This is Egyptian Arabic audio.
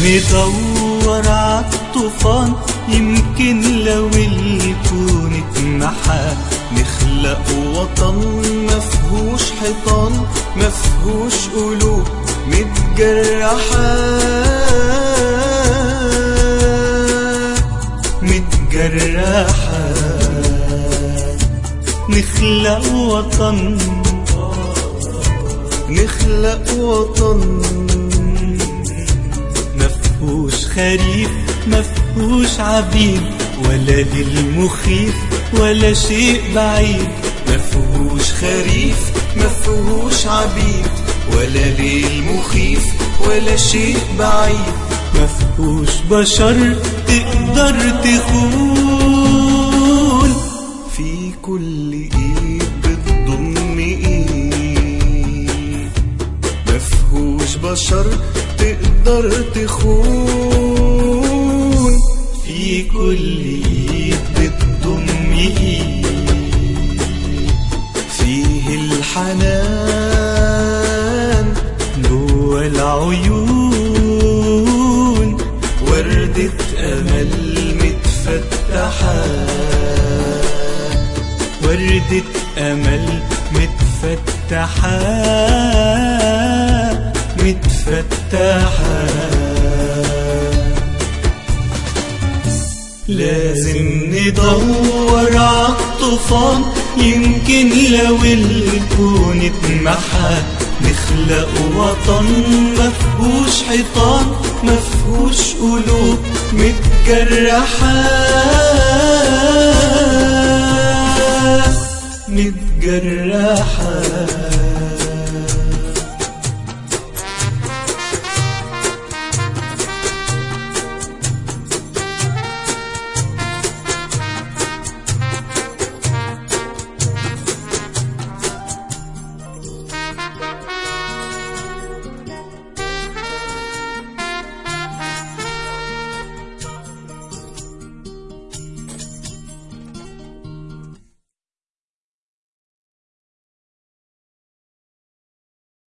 ندور عالطوفان يمكن لو الكون اتمحى نخلق وطن مفهوش حيطان مفهوش قلوب متجرحة متجرحة نخلق وطن نخلق وطن مفهوش خريف مفهوش عبيد ولا للمخيف ولا شيء بعيد مفهوش خريف مفهوش عبيد ولا للمخيف ولا شيء بعيد مفهوش بشر تقدر تخون في كل ايد بتضم ايد مفهوش بشر تقدر تخون في كل ايد بتضم ايد فيه الحنان جوا العيون وردة أمل متفتحة وردة أمل متفتحة متفتحة لازم ندور عالطوفان يمكن لو الكون اتمحى نخلق وطن مفهوش حيطان مفهوش قلوب متجرحة متجرحة